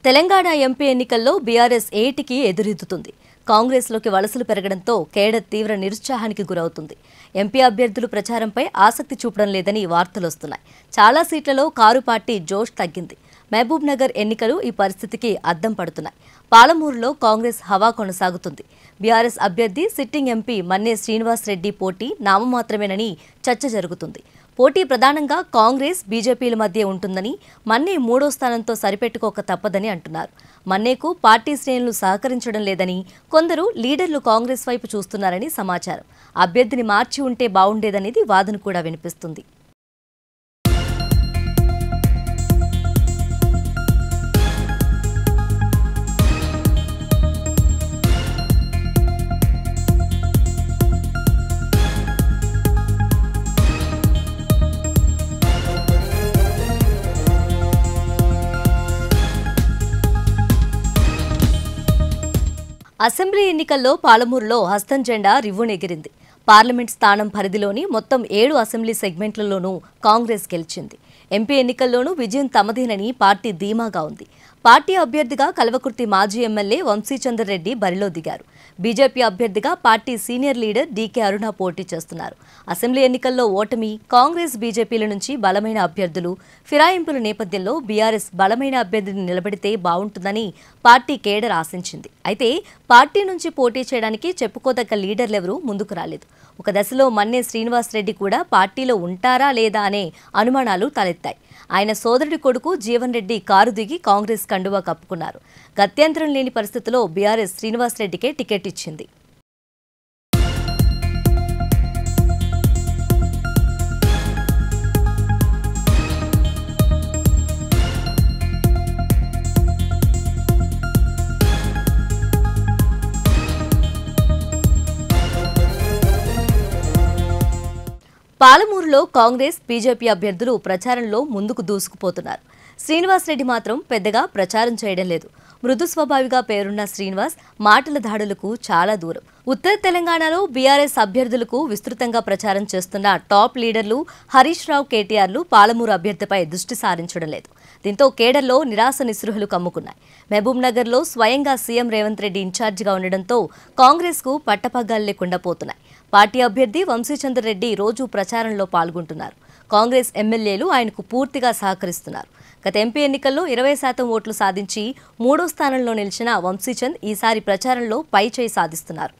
Telangana MP ఎన్నికల్లో BRS ఏటికి ఎదురెత్తుతుంది కాంగ్రెస్లోకి వలసలు పెరగడంతో కేడర్ తీవ్ర నిరుత్సాహానికి గురవుతుంది ఎంపీ అభ్యర్థులు ప్రచారంపై ఆసక్తి చూపడం లేదని వార్తలు వస్తున్నాయి చాలా సీట్లలో కారు పార్టీ జోష్ తగ్గింది మహబూబ్ నగర్ ఎన్నికలు ఈ పరిస్థితికి అద్దం పడుతున్నాయి పాలమూరులో కాంగ్రెస్ హవా కొనసాగుతుంది బీఆర్ఎస్ అభ్యర్థి సిట్టింగ్ ఎంపీ మన్నే శ్రీనివాస్ రెడ్డి పోటీ నామమాత్రమేనని చర్చ జరుగుతుంది పోటీ ప్రధానంగా కాంగ్రెస్ బీజేపీల మధ్య ఉంటుందని మన్నే మూడో స్థానంతో సరిపెట్టుకోక తప్పదని అంటున్నారు మన్నేకు పార్టీ శ్రేణులు సహకరించడం లేదని కొందరు లీడర్లు కాంగ్రెస్ వైపు చూస్తున్నారని సమాచారం అభ్యర్థిని మార్చి ఉంటే బావుండేదనేది వాదన కూడా వినిపిస్తుంది అసెంబ్లీ ఎన్నికల్లో పాలమూరులో హస్తం జెండా రివ్వునెగిరింది పార్లమెంట్ స్థానం పరిధిలోని మొత్తం ఏడు అసెంబ్లీ సెగ్మెంట్లలోనూ కాంగ్రెస్ గెలిచింది ఎంపీ ఎన్నికల్లోనూ విజయం తమదేనని పార్టీ ధీమాగా ఉంది పార్టీ అభ్యర్థిగా కల్వకుర్తి మాజీ ఎమ్మెల్యే వంశీచందర్ రెడ్డి బరిలో దిగారు బీజేపీ అభ్యర్థిగా party senior leader DK Aruna పోటీ చేస్తున్నారు అసెంబ్లీ ఎన్నికల్లో ఓటమి కాంగ్రెస్ బీజేపీల నుంచి బలమైన అభ్యర్థులు ఫిరాయింపుల నేపథ్యంలో బీఆర్ఎస్ బలమైన అభ్యర్థిని నిలబెడితే బావుంటుందని పార్టీ కేడర్ ఆశించింది అయితే పార్టీ నుంచి పోటీ చేయడానికి చెప్పుకోదగ్గ లీడర్లెవరూ ముందుకు రాలేదు ఒక దశలో మన్నే శ్రీనివాస్ రెడ్డి కూడా పార్టీలో ఉంటారా లేదా అనే అనుమానాలు తలెత్తాయి ఆయన సోదరుడి కొడుకు జీవన్ రెడ్డి కారు దిగి కాంగ్రెస్ కండువా కప్పుకున్నారు గత్యంతరం లేని పరిస్థితిలో బీఆర్ఎస్ శ్రీనివాస్ రెడ్డికే టికెట్ ఇచ్చింది పాలమూరులో కాంగ్రెస్ బీజేపీ అభ్యర్థులు ప్రచారంలో ముందుకు దూసుకుపోతున్నారు శ్రీనివాస్ రెడ్డి మాత్రం పెద్దగా ప్రచారం చేయడం లేదు మృదు స్వభావిగా పేరున్న శ్రీనివాస్ మాటల దాడులకు చాలా దూరం ఉత్తర తెలంగాణలో బీఆర్ఎస్ అభ్యర్థులకు విస్తృతంగా ప్రచారం చేస్తున్న టాప్ లీడర్లు హరీష్ రావు కేటీఆర్లు పాలమూరు అభ్యర్థిపై దృష్టి సారించడం లేదు దీంతో కేడర్లో నిరాశ నిస్పృహలు కమ్ముకున్నాయి మహబూబ్ నగర్లో స్వయంగా సీఎం రేవంత్ రెడ్డి ఇన్ఛార్జిగా ఉండడంతో కాంగ్రెస్కు పట్టపగ్గాలు లేకుండా పోతున్నాయి పార్టీ అభ్యర్థి వంశీచంద్ర రెడ్డి రోజు ప్రచారంలో పాల్గొంటున్నారు కాంగ్రెస్ ఎమ్మెల్యేలు ఆయనకు పూర్తిగా సహకరిస్తున్నారు గత ఎంపీ ఎన్నికల్లో ఇరవై శాతం ఓట్లు సాధించి మూడో స్థానంలో నిలిచిన వంశీచంద్ ఈసారి ప్రచారంలో పై చేయి సాధిస్తున్నారు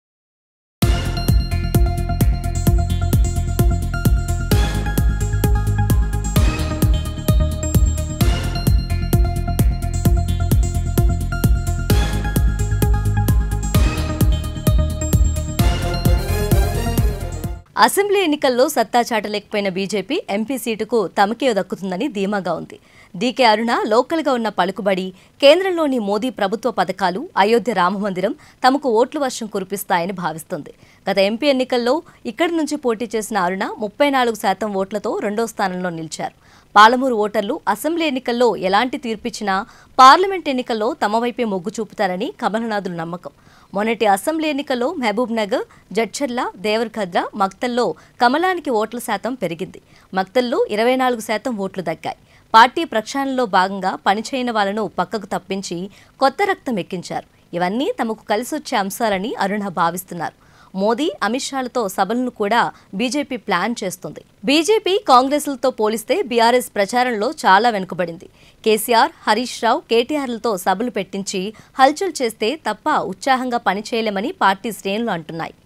అసెంబ్లీ ఎన్నికల్లో సత్తా చాటలేకపోయిన బీజేపీ ఎంపీ సీటుకు తమకే దక్కుతుందని ధీమాగా ఉంది డీకే అరుణ లోకల్గా ఉన్న పలుకుబడి కేంద్రంలోని మోదీ ప్రభుత్వ పథకాలు అయోధ్య రామమందిరం తమకు ఓట్ల వర్షం కురిపిస్తాయని భావిస్తోంది గత ఎంపీ ఎన్నికల్లో ఇక్కడి నుంచి పోటీ చేసిన అరుణ ముప్పై నాలుగు శాతం ఓట్లతో రెండో స్థానంలో నిలిచారు పాలమూరు ఓటర్లు అసెంబ్లీ ఎన్నికల్లో ఎలాంటి తీర్పిచ్చినా పార్లమెంట్ ఎన్నికల్లో తమ వైపే మొగ్గు చూపుతారని కమలనాథుల నమ్మకం మొన్నటి అసెంబ్లీ ఎన్నికల్లో మహబూబ్ నగర్ జడ్చర్ల దేవరఖద్ర మక్తల్లో కమలానికి ఓట్ల శాతం పెరిగింది మక్తల్లో ఇరవై నాలుగు శాతం ఓట్లు దక్కాయి పార్టీ ప్రక్షాళనలో భాగంగా పనిచేయని వాళ్లను పక్కకు తప్పించి కొత్త రక్తం ఎక్కించారు ఇవన్నీ తమకు కలిసొచ్చే అంశాలని అరుణ భావిస్తున్నారు మోదీ అమిత్ షాలతో సభలను కూడా బీజేపీ ప్లాన్ చేస్తుంది బీజేపీ కాంగ్రెస్లతో పోలిస్తే బీఆర్ఎస్ ప్రచారంలో చాలా వెనుకబడింది కేసీఆర్ హరీష్ రావు కేటీఆర్లతో సభలు పెట్టించి హల్చల్ చేస్తే తప్ప ఉత్సాహంగా పనిచేయలేమని పార్టీ శ్రేణులు అంటున్నాయి